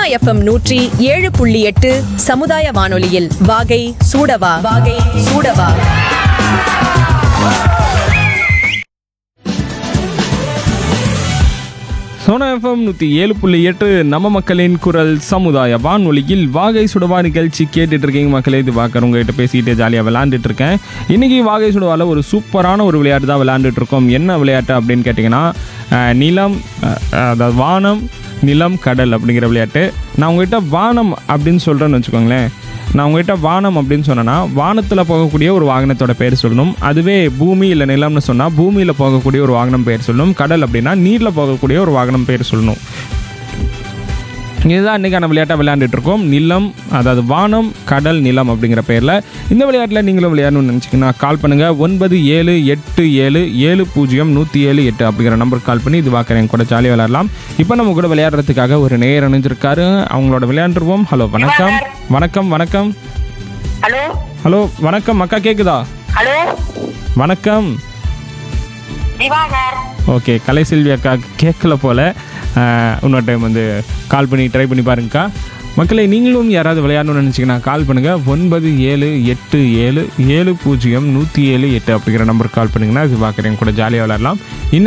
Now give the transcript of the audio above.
FM நூற்றி ஏழு புள்ளி எட்டு சமுதாய வானொலியில் வாகை சூடவா வாகை சூடவா சோனா எஃப்எம் நூற்றி ஏழு புள்ளி எட்டு நம்ம மக்களின் குரல் சமுதாய வானொலியில் வாகை சுடவா நிகழ்ச்சி கேட்டுட்டு இருக்கீங்க மக்களே இது பார்க்குறவங்க கிட்ட பேசிக்கிட்டு ஜாலியாக விளாண்டுட்டு இருக்கேன் இன்னைக்கு வாகை சுடவால ஒரு சூப்பரான ஒரு விளையாட்டு தான் விளையாண்டுட்டு இருக்கோம் என்ன விளையாட்டு அப்படின்னு கேட்டிங்கன்னா அஹ், நிலம் அஹ், அதாவது வானம் நிலம் கடல் அப்படிங்கிற விளையாட்டு நான் உங்ககிட்ட வானம் அப்படின்னு சொல்கிறேன்னு வச்சுக்கோங்களேன் நான் உங்ககிட்ட வானம் அப்படின்னு சொன்னேன்னா வானத்தில் போகக்கூடிய ஒரு வாகனத்தோட பேர் சொல்லணும் அதுவே பூமி இல்லை நிலம்னு சொன்னால் பூமியில் போகக்கூடிய ஒரு வாகனம் பேர் சொல்லணும் கடல் அப்படின்னா நீரில் போகக்கூடிய ஒரு வாகனம் பேர் சொல்லணும் இதுதான் இன்றைக்கான விளையாட்டாக விளையாண்டுட்டு இருக்கோம் நிலம் அதாவது வானம் கடல் நிலம் அப்படிங்கிற பேரில் இந்த விளையாட்டில் நீங்களும் விளையாடணும்னு நினச்சிங்கன்னா கால் பண்ணுங்கள் ஒன்பது ஏழு எட்டு ஏழு ஏழு பூஜ்ஜியம் நூற்றி ஏழு எட்டு அப்படிங்கிற நம்பருக்கு கால் பண்ணி இது பார்க்குறேன் கூட ஜாலியாக விளையாடலாம் இப்போ நம்ம கூட விளையாடுறதுக்காக ஒரு நேயர் அணிஞ்சிருக்காரு அவங்களோட விளையாண்டுருவோம் ஹலோ வணக்கம் வணக்கம் வணக்கம் ஹலோ ஹலோ வணக்கம் அக்கா கேக்குதா ஹலோ வணக்கம் திவாகர் ஓகே கலைசெல்வி அக்கா கேட்கல போல் இன்னொரு டைம் வந்து கால் பண்ணி ட்ரை பண்ணி பாருங்கக்கா மக்களை நீங்களும் யாராவது விளையாடணும்னு நினச்சிங்கன்னா கால் பண்ணுங்கள் ஒன்பது ஏழு எட்டு ஏழு ஏழு பூஜ்ஜியம் நூற்றி ஏழு எட்டு அப்படிங்கிற நம்பருக்கு கால் பண்ணிங்கன்னா இது பார்க்குறேன் கூட ஜாலியாக விளையாடலாம் இன்னும்